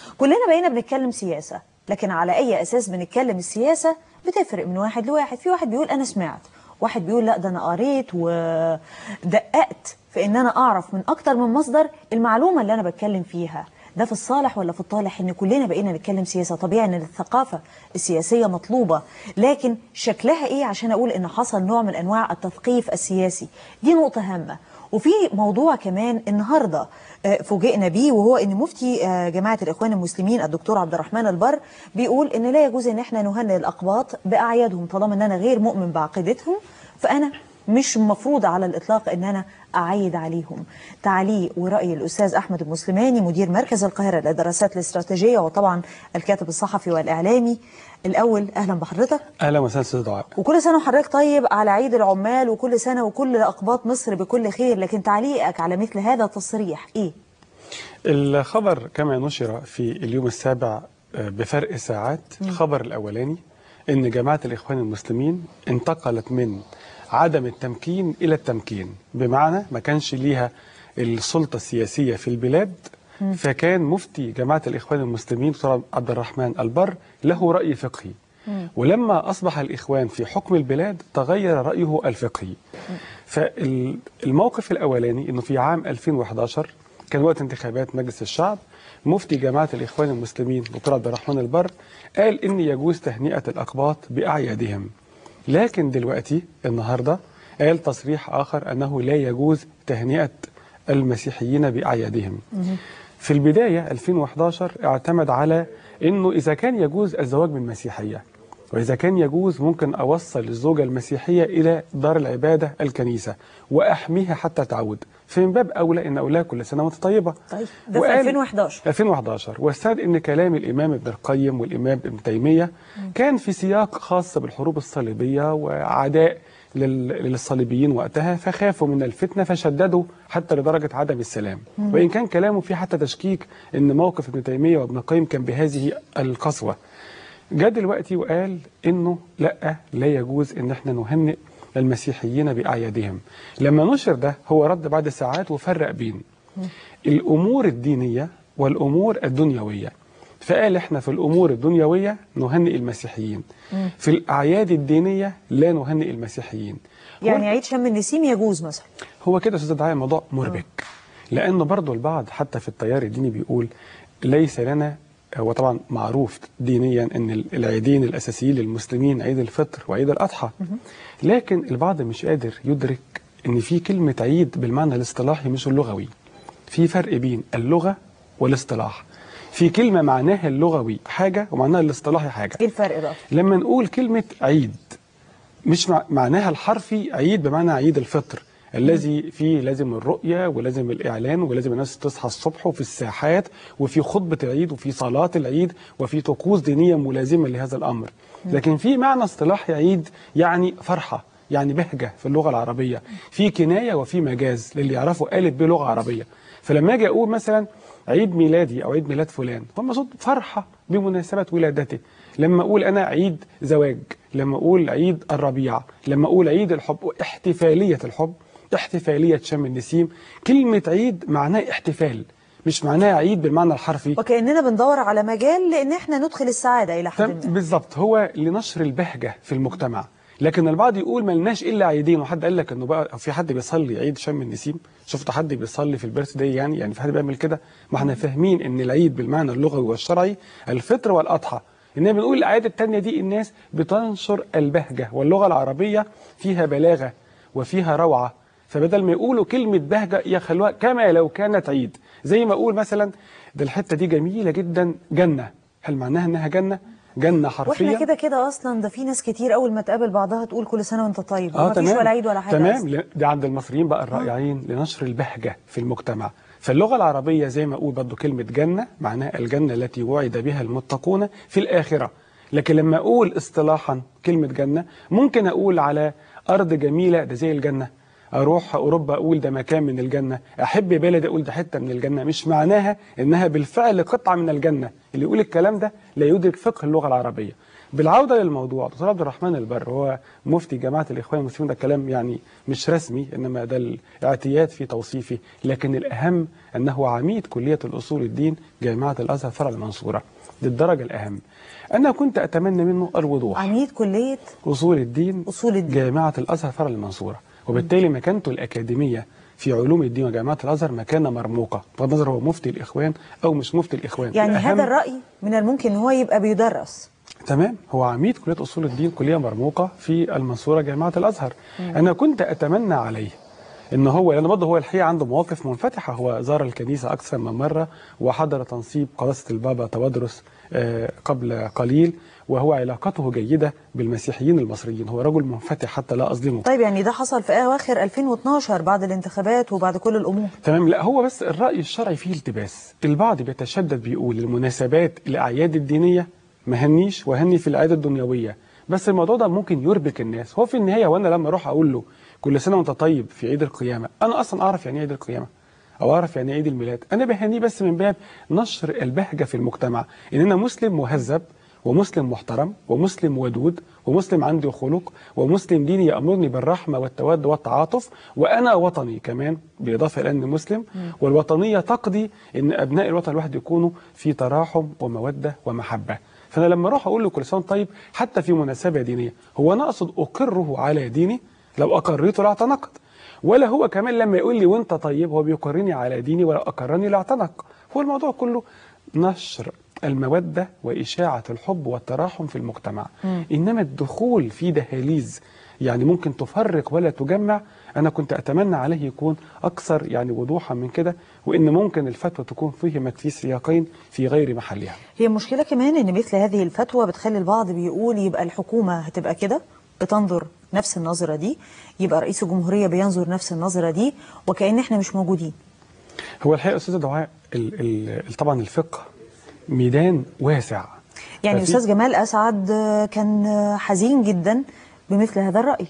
كلنا بقينا بنتكلم سياسة لكن على أي أساس بنتكلم السياسة بتفرق من واحد لواحد في واحد بيقول أنا سمعت واحد بيقول لا ده أنا قريت ودققت في إن أنا أعرف من أكتر من مصدر المعلومة اللي أنا بتكلم فيها ده في الصالح ولا في الطالح ان كلنا بقينا نتكلم سياسه طبيعي ان الثقافه السياسيه مطلوبه لكن شكلها ايه عشان اقول ان حصل نوع من انواع التثقيف السياسي دي نقطه هامه وفي موضوع كمان النهارده آه، فوجئنا بيه وهو ان مفتي آه، جماعه الاخوان المسلمين الدكتور عبد الرحمن البر بيقول ان لا يجوز ان احنا نهنئ الاقباط باعيادهم طالما ان انا غير مؤمن بعقيدتهم فانا مش مفروض على الإطلاق أن أنا أعيد عليهم تعليق ورأي الأستاذ أحمد المسلماني مدير مركز القاهرة للدراسات الاستراتيجية وطبعا الكاتب الصحفي والإعلامي الأول أهلا بحضرتك اهلا وسهلا استاذ دعاء وكل سنة وحضرتك طيب على عيد العمال وكل سنة وكل أقباط مصر بكل خير لكن تعليقك على مثل هذا التصريح إيه؟ الخبر كما نشر في اليوم السابع آه، بفرق ساعات الخبر الاولاني ان جماعه الاخوان المسلمين انتقلت من عدم التمكين الى التمكين بمعنى ما كانش ليها السلطه السياسيه في البلاد فكان مفتي جماعه الاخوان المسلمين دكتور عبد الرحمن البر له راي فقهي ولما اصبح الاخوان في حكم البلاد تغير رايه الفقهي فالموقف الاولاني انه في عام 2011 كان وقت انتخابات مجلس الشعب مفتي جماعه الاخوان المسلمين دكتور عبد الرحمن البر قال ان يجوز تهنئه الاقباط باعيادهم لكن دلوقتي النهارده قال تصريح اخر انه لا يجوز تهنئه المسيحيين باعيادهم في البدايه 2011 اعتمد على انه اذا كان يجوز الزواج من مسيحيه وإذا كان يجوز ممكن أوصل الزوجة المسيحية إلى دار العبادة الكنيسة وأحميها حتى تعود فمن باب أولى إن أقول لها كل سنة وأنت طيبة طيب ده في وقال- 2011 2011 واستند ان كلام الامام ابن القيم والامام ابن تيميه كان في سياق خاص بالحروب الصليبيه وعداء لل- للصليبيين وقتها فخافوا من الفتنه فشددوا حتى لدرجه عدم السلام وان كان كلامه فيه حتى تشكيك ان موقف ابن تيميه وابن القيم كان بهذه القسوه جاء دلوقتي وقال انه لا لا يجوز ان احنا نهنئ المسيحيين باعيادهم لما نشر ده هو رد بعد ساعات وفرق بين الامور الدينيه والامور الدنيويه فقال احنا في الامور الدنيويه نهنئ المسيحيين في الاعياد الدينيه لا نهنئ المسيحيين يعني عيد شم النسيم يجوز مثلا هو كده يا استاذ دعاء الموضوع مربك لانه برضه البعض حتى في التيار الديني بيقول ليس لنا هو طبعا معروف دينيا ان ال- العيدين الاساسيين للمسلمين عيد الفطر وعيد الاضحى لكن البعض مش قادر يدرك ان في كلمه عيد بالمعنى الاصطلاحي مش اللغوي في فرق بين اللغه والاصطلاح في كلمه معناها اللغوي حاجه ومعناها الاصطلاحي حاجه إيه الفرق بقى؟ لما نقول كلمة عيد مش مع معناها الحرفي عيد بمعنى عيد الفطر الذي فيه لازم الرؤية ولازم الإعلان ولازم الناس تصحى الصبح وفي الساحات وفي خطبة العيد وفي صلاة العيد وفي طقوس دينية ملازمة لهذا الأمر لكن في معنى اصطلاحي عيد يعني فرحة يعني بهجة في اللغة العربية في كناية وفي مجاز للي يعرفوا قالت بلغة عربية فلما أجي أقول مثلا عيد ميلادي او عيد ميلاد فلان هو المقصود فرحه بمناسبه ولادته لما اقول انا عيد زواج لما اقول عيد الربيع لما اقول عيد الحب احتفاليه الحب احتفاليه شم النسيم كلمه عيد معناه احتفال مش معناه عيد بالمعنى الحرفي وكأننا بندور على مجال لأن احنا ندخل السعادة إلى تم- حد ما بالظبط هو لنشر البهجه في المجتمع لكن البعض يقول ما لناش الا عيدين وحد قال لك انه بقى في حد بيصلي عيد شم النسيم شفت حد بيصلي في البيرث داي يعني يعني في حد بيعمل كده ما احنا فاهمين ان العيد بالمعنى اللغوي والشرعي الفطر والاضحى انما بنقول الاعياد التانية دي الناس بتنشر البهجه واللغه العربيه فيها بلاغه وفيها روعه فبدل ما يقولوا كلمه بهجه يخلوها كما لو كانت عيد زي ما اقول مثلا ده الحته دي جميله جدا جنه هل معناها انها جنه جنه حرفيه واحنا كده كده اصلا ده في ناس كتير اول ما تقابل بعضها تقول كل سنه وانت طيب اه ومفيش تمام ولا عيد ولا حاجه تمام أصلاً. ل- ده عند المصريين بقى الرائعين لنشر البهجه في المجتمع فاللغه العربيه زي ما اقول برضه كلمه جنه معناها الجنه التي وعد بها المتقون في الاخره لكن لما اقول اصطلاحا كلمه جنه ممكن اقول على ارض جميله ده زي الجنه اروح اوروبا اقول ده مكان من الجنه احب بلدي اقول ده حته من الجنه مش معناها انها بالفعل قطعه من الجنه اللي يقول الكلام ده لا يدرك فقه اللغه العربيه بالعوده للموضوع دكتور عبد الرحمن البر هو مفتي جماعه الاخوان المسلمين ده كلام يعني مش رسمي انما ده الاعتياد في توصيفه لكن الاهم انه عميد كليه الاصول الدين جامعه الازهر فرع المنصوره دي الدرجه الاهم انا كنت اتمنى منه الوضوح عميد كليه اصول الدين اصول الدين جامعه الازهر فرع المنصوره وبالتالي مكانته الاكاديميه في علوم الدين وجامعه الازهر مكانه مرموقه بغض النظر هو مفتي الاخوان او مش مفتي الاخوان يعني الأهم- هذا الراي من الممكن ان هو يبقى بيدرس تمام هو عميد كليه اصول الدين كليه مرموقه في المنصوره جامعه الازهر انا كنت اتمنى عليه ان هو لان برضه هو الحقيقه عنده مواقف منفتحه هو زار الكنيسه اكثر من مره وحضر تنصيب قداسه البابا تودرس آه، قبل قليل وهو علاقته جيده بالمسيحيين المصريين هو رجل منفتح حتى لا اظلمه طيب يعني ده حصل في اواخر 2012 بعد الانتخابات وبعد كل الامور تمام لا هو بس الرأي الشرعي فيه التباس البعض بيتشدد بيقول المناسبات الأعياد الدينية ما هنيش وهني في الأعياد الدنيوية بس الموضوع ده ممكن يربك الناس هو في النهاية وأنا لما أروح أقول له كل سنة وأنت طيب في عيد القيامة أنا أصلا أعرف يعني إيه عيد القيامة أو أعرف يعني إيه عيد الميلاد أنا بهنيه بس من باب نشر البهجة في المجتمع إن أنا مسلم مهذب ومسلم محترم ومسلم ودود ومسلم عنده خلق ومسلم ديني يأمرني بالرحمة والتود والتعاطف وأنا وطني كمان بالإضافة إلى أني مسلم والوطنية تقضي أن أبناء الوطن الواحد يكونوا في تراحم ومودة ومحبة فأنا لما أروح أقول له كل سنة طيب حتى في مناسبة دينية هو أنا أقصد أقره على ديني لو أقريته لاعتنقت ولا هو كمان لما يقول لي وانت طيب هو بيقرني على ديني ولا أقرني لاعتنق هو الموضوع كله نشر المودة وإشاعة الحب والتراحم في المجتمع إنما الدخول في دهاليز يعني ممكن تفرق ولا تجمع أنا كنت أتمنى عليه يكون أكثر يعني وضوحا من كده وإن ممكن الفتوى تكون فهمت في سياقين في غير محلها هي المشكله كمان ان مثل هذه الفتوى بتخلي البعض بيقول يبقى الحكومه هتبقى كده بتنظر نفس النظره دي يبقى رئيس الجمهوريه بينظر نفس النظره دي وكأن احنا مش موجودين هو الحقيقة أستاذة دعاء ال- ال- طبعا الفقه ميدان واسع يعني ففي- استاذ جمال اسعد آه، كان آه، حزين جدا بمثل هذا الراي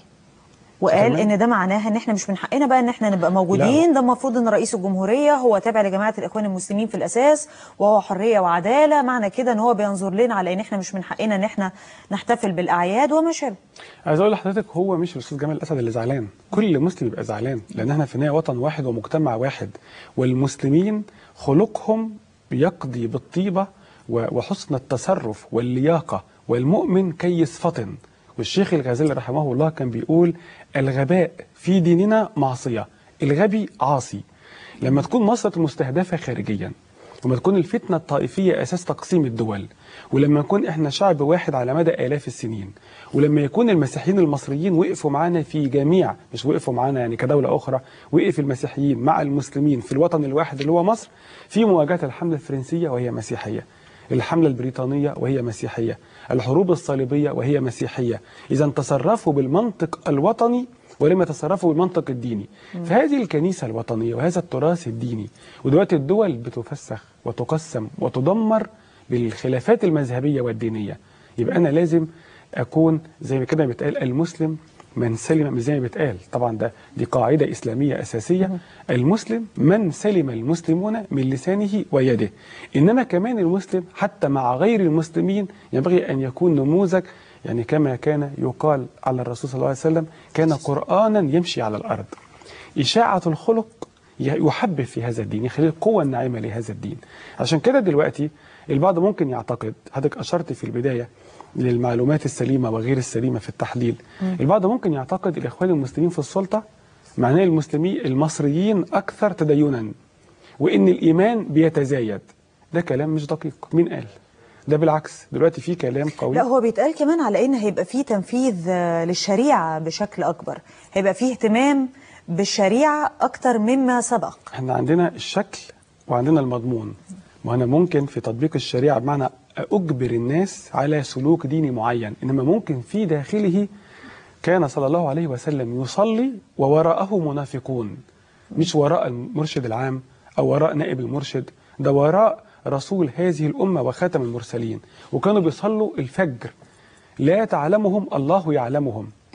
وقال تمام. ان ده معناها ان احنا مش من حقنا بقى ان احنا نبقى موجودين ده المفروض ان رئيس الجمهوريه هو تابع لجماعه الاخوان المسلمين في الاساس وهو حريه وعداله معنى كده ان هو بينظر لنا على ان احنا مش من حقنا ان احنا نحتفل بالاعياد وما شابه عايز اقول لحضرتك هو مش الاستاذ جمال الاسد اللي زعلان كل مسلم يبقى زعلان لان احنا في النهايه وطن واحد ومجتمع واحد والمسلمين خلقهم بيقضي بالطيبه و- وحسن التصرف واللياقه والمؤمن كيس فطن والشيخ الغزالي رحمه الله كان بيقول الغباء في ديننا معصيه الغبي عاصي لما تكون مصر مستهدفه خارجيا وما تكون الفتنة الطائفية أساس تقسيم الدول ولما نكون إحنا شعب واحد على مدى آلاف السنين ولما يكون المسيحيين المصريين وقفوا معانا في جميع مش وقفوا معانا يعني كدولة أخرى وقف المسيحيين مع المسلمين في الوطن الواحد اللي هو مصر في مواجهة الحملة الفرنسية وهي مسيحية الحملة البريطانية وهي مسيحية الحروب الصليبية وهي مسيحية إذا تصرفوا بالمنطق الوطني ولم يتصرفوا بالمنطق الديني فهذه الكنيسة الوطنية وهذا التراث الديني ودلوقتي الدول بتفسخ وتقسم وتدمر بالخلافات المذهبية والدينية يبقى أنا لازم أكون زي ما كده بيتقال المسلم من سلم مش زي ما بيتقال طبعا ده دي قاعدة إسلامية أساسية المسلم من سلم المسلمون من لسانه ويده إنما كمان المسلم حتى مع غير المسلمين ينبغي أن يكون نموذج يعني كما كان يقال على الرسول صلى الله عليه وسلم كان قرآنا يمشي على الأرض إشاعة الخلق يحبب في هذا الدين يخليه القوة الناعمة لهذا الدين عشان كده دلوقتي البعض ممكن يعتقد حضرتك أشرت في البداية للمعلومات السليمة وغير السليمة في التحليل البعض ممكن يعتقد الإخوان المسلمين في السلطة معناه المسلمين المصريين أكثر تدينا وإن الإيمان بيتزايد ده كلام مش دقيق مين قال ده بالعكس دلوقتي في كلام قوي لا هو بيتقال كمان على ان هيبقى فيه تنفيذ آه، للشريعه بشكل اكبر هيبقى فيه اهتمام بالشريعه اكتر مما سبق احنا عندنا الشكل وعندنا المضمون وانا ممكن في تطبيق الشريعه بمعنى اجبر الناس على سلوك ديني معين انما ممكن في داخله كان صلى الله عليه وسلم يصلي ووراءه منافقون مش وراء المرشد العام او وراء نائب المرشد ده وراء رسول هذه الامه وخاتم المرسلين وكانوا بيصلوا الفجر لا تعلمهم الله يعلمهم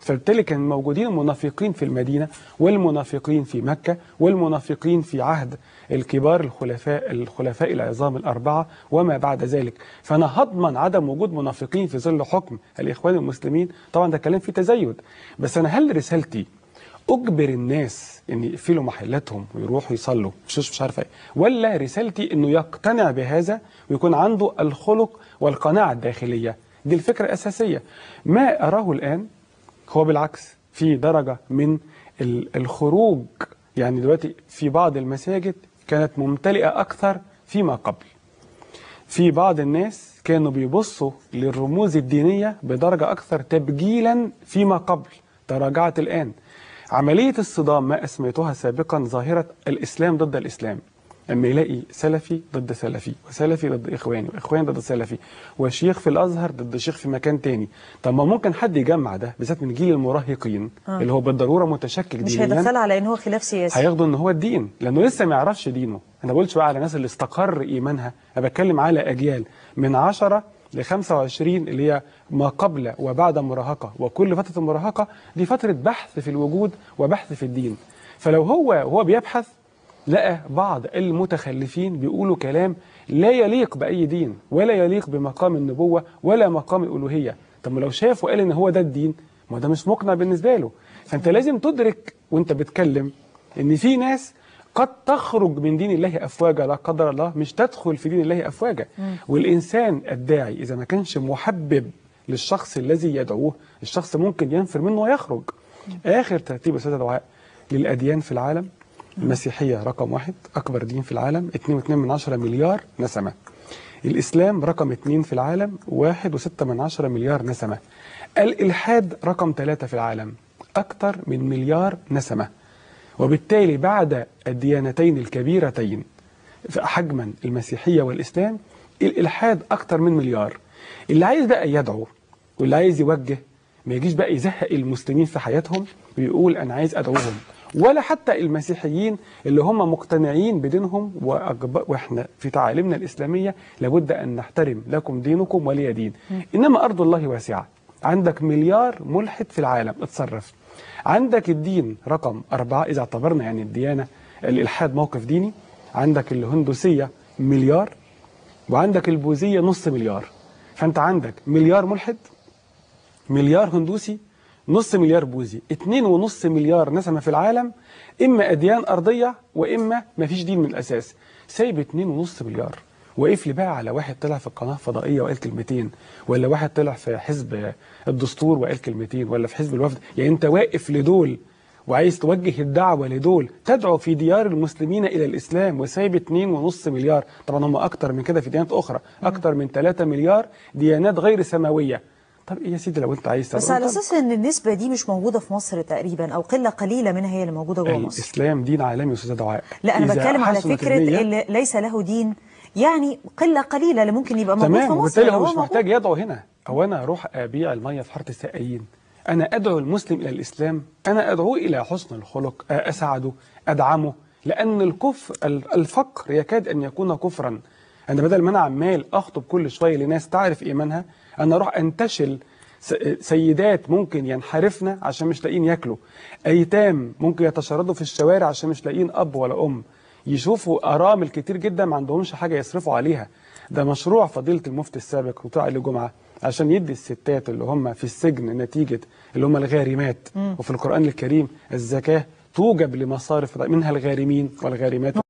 فبالتالي كان موجودين المنافقين في المدينة والمنافقين في مكة والمنافقين في عهد الكبار الخلفاء الخلفاء العظام الأربعة وما بعد ذلك فأنا هضمن عدم وجود منافقين في ظل حكم الإخوان المسلمين طبعا ده كلام فيه تزايد بس أنا هل رسالتي اجبر الناس ان يقفلوا محلاتهم ويروحوا يصلوا مش مش عارف ايه ولا رسالتي انه يقتنع بهذا ويكون عنده الخلق والقناعه الداخليه دي الفكره الاساسيه ما اراه الان هو بالعكس في درجه من ال- الخروج يعني دلوقتي في بعض المساجد كانت ممتلئه اكثر فيما قبل في بعض الناس كانوا بيبصوا للرموز الدينية بدرجة أكثر تبجيلا فيما قبل تراجعت الآن عملية الصدام ما أسميتها سابقا ظاهرة الإسلام ضد الإسلام اما يلاقي سلفي ضد سلفي وسلفي ضد اخواني واخواني ضد سلفي وشيخ في الازهر ضد شيخ في مكان تاني طب ما ممكن حد يجمع ده بالذات من جيل المراهقين آه. اللي هو بالضروره متشكك مش دينيا هيدخلها على ان هو خلاف سياسي هياخدوا ان هو الدين لانه لسه ما يعرفش دينه انا ما بقولش بقى على الناس اللي استقر ايمانها انا بتكلم على اجيال من 10 ل 25 اللي هي ما قبل وبعد مراهقه وكل فتره المراهقه دي فتره بحث في الوجود وبحث في الدين فلو هو هو بيبحث لقى بعض المتخلفين بيقولوا كلام لا يليق باي دين ولا يليق بمقام النبوه ولا مقام الالوهيه طب ما لو شاف وقال ان هو ده الدين ما ده مش مقنع بالنسبه له فانت لازم تدرك وانت بتكلم ان في ناس قد تخرج من دين الله افواجا لا قدر الله مش تدخل في دين الله افواجا والانسان الداعي اذا ما كانش محبب للشخص الذي يدعوه الشخص ممكن ينفر منه ويخرج اخر ترتيب استاذ دعاء للاديان في العالم المسيحيه رقم واحد اكبر دين في العالم 2.2 من عشرة مليار نسمه الاسلام رقم اثنين في العالم واحد وستة من عشرة مليار نسمه الالحاد رقم ثلاثة في العالم اكثر من مليار نسمه وبالتالي بعد الديانتين الكبيرتين في حجما المسيحية والإسلام الإلحاد أكتر من مليار اللي عايز بقى يدعو واللي عايز يوجه ما يجيش بقى يزهق المسلمين في حياتهم ويقول أنا عايز أدعوهم ولا حتى المسيحيين اللي هم مقتنعين بدينهم وأجب... واحنا في تعاليمنا الإسلامية لابد أن نحترم لكم دينكم ولي دين إنما أرض الله واسعة عندك مليار ملحد في العالم اتصرف عندك الدين رقم أربعة إذا اعتبرنا يعني الديانة الإلحاد موقف ديني عندك الهندوسية مليار وعندك البوذية نص مليار فأنت عندك مليار ملحد مليار هندوسي نص مليار بوذي اتنين ونص مليار نسمة في العالم إما أديان أرضية وإما ما فيش دين من الأساس سايب اتنين ونص مليار وقف لي بقى على واحد طلع في القناة الفضائية وقال كلمتين ولا واحد طلع في حزب الدستور وقال كلمتين ولا في حزب الوفد يعني أنت واقف لدول وعايز توجه الدعوة لدول تدعو في ديار المسلمين إلى الإسلام وسايب اتنين ونص مليار طبعا هم أكتر من كده في ديانات أخرى أكتر من 3 مليار ديانات غير سماوية طب إيه يا سيدي لو أنت عايز بس تدعو على طب اساس ان النسبه دي مش موجوده في مصر تقريبا او قله قليله منها هي اللي موجوده جوه مصر الإسلام دين عالمي يا أستاذة دعاء لا انا إذا بتكلم على حسنت فكره النية- اللي ليس له دين يعني قله قليله اللي ممكن يبقى موجود في تمام مصر وبالتالي لو هو مش موجود. محتاج يدعو هنا او انا اروح ابيع الميه في حاره السقايين انا ادعو المسلم الى الاسلام انا ادعوه الى حسن الخلق اسعده ادعمه لان الكفر الفقر يكاد ان يكون كفرا انا بدل ما انا عمال اخطب كل شويه لناس تعرف ايمانها انا اروح انتشل س- سيدات ممكن ينحرفن عشان مش لاقيين ياكلوا ايتام ممكن يتشردوا في الشوارع عشان مش لاقيين اب ولا ام يشوفوا ارامل كتير جدا ما عندهمش حاجه يصرفوا عليها ده مشروع فضيله المفتي السابق دكتور علي جمعه عشان يدي الستات اللي هم في السجن نتيجه اللي هم الغارمات وفي القران الكريم الزكاه توجب لمصارف منها الغارمين والغارمات